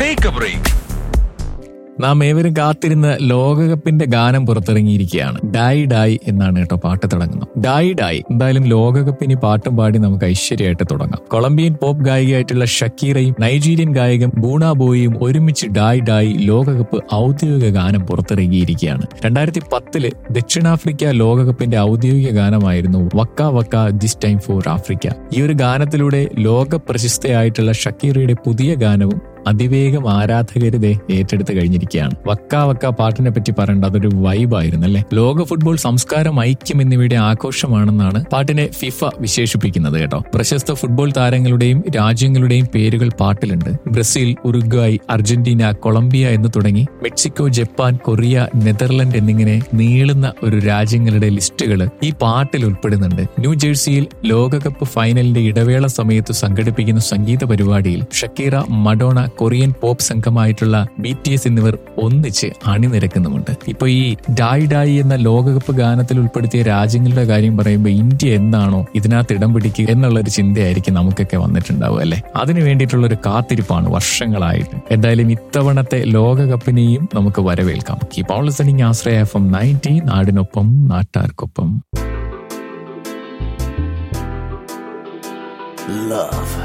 take A break നാം ഏവരും കാത്തിരുന്ന ലോകകപ്പിന്റെ ഗാനം പുറത്തിറങ്ങിയിരിക്കുകയാണ് ഡായി ഡായി എന്നാണ് കേട്ടോ പാട്ട് തുടങ്ങുന്നത് ഡായി ഡായി എന്തായാലും ലോകകപ്പിന് പാട്ടും പാടി നമുക്ക് ഐശ്വര്യമായിട്ട് തുടങ്ങാം കൊളംബിയൻ പോപ്പ് ഗായികയായിട്ടുള്ള ഷക്കീറയും നൈജീരിയൻ ഗായകൻ ബൂണ ബോയിയും ഒരുമിച്ച് ഡായി ഡായി ലോകകപ്പ് ഔദ്യോഗിക ഗാനം പുറത്തിറങ്ങിയിരിക്കുകയാണ് രണ്ടായിരത്തി പത്തില് ദക്ഷിണാഫ്രിക്ക ലോകകപ്പിന്റെ ഔദ്യോഗിക ഗാനമായിരുന്നു waka waka this time for Africa ഈ ഒരു ഗാനത്തിലൂടെ ലോക പ്രശസ്തയായിട്ടുള്ള ഷക്കീറയുടെ പുതിയ ഗാനവും അതിവേഗം ആരാധകരുതേ ഏറ്റെടുത്ത് കഴിഞ്ഞിരിക്കുകയാണ് വക്ക വക്ക പാട്ടിനെ പറ്റി പറയേണ്ട അതൊരു വൈബായിരുന്നു അല്ലെ ലോക ഫുട്ബോൾ സംസ്കാരം ഐക്യം എന്നിവയുടെ ആഘോഷമാണെന്നാണ് പാട്ടിനെ ഫിഫ വിശേഷിപ്പിക്കുന്നത് കേട്ടോ പ്രശസ്ത ഫുട്ബോൾ താരങ്ങളുടെയും രാജ്യങ്ങളുടെയും പേരുകൾ പാട്ടിലുണ്ട് ബ്രസീൽ ഉറുഗ്വായ് അർജന്റീന കൊളംബിയ എന്ന് തുടങ്ങി മെക്സിക്കോ ജപ്പാൻ കൊറിയ നെതർലൻഡ് എന്നിങ്ങനെ നീളുന്ന ഒരു രാജ്യങ്ങളുടെ ലിസ്റ്റുകൾ ഈ പാട്ടിൽ ഉൾപ്പെടുന്നുണ്ട് ന്യൂ ജേഴ്സിയിൽ ലോകകപ്പ് ഫൈനലിന്റെ ഇടവേള സമയത്ത് സംഘടിപ്പിക്കുന്ന സംഗീത പരിപാടിയിൽ ഷക്കീറ മഡോണ കൊറിയൻ പോപ്പ് സംഘമായിട്ടുള്ള ബി ടി എസ് എന്നിവർ ഒന്നിച്ച് അണിനിരക്കുന്നുമുണ്ട് ഇപ്പൊ ഈ ഡായ് ഡായ് എന്ന ലോകകപ്പ് ഗാനത്തിൽ ഉൾപ്പെടുത്തിയ രാജ്യങ്ങളുടെ കാര്യം പറയുമ്പോൾ ഇന്ത്യ എന്നാണോ ഇതിനകത്ത് ഇടം പിടിക്കുക എന്നുള്ള ഒരു ചിന്തയായിരിക്കും നമുക്കൊക്കെ വന്നിട്ടുണ്ടാവുക അല്ലെ അതിനു വേണ്ടിയിട്ടുള്ള ഒരു കാത്തിരിപ്പാണ് വർഷങ്ങളായിട്ട് എന്തായാലും ഇത്തവണത്തെ ലോകകപ്പിനെയും നമുക്ക് വരവേൽക്കാം keep all listening Ashraya F M ninety നാടിനൊപ്പം നാട്ടാർക്കൊപ്പം Love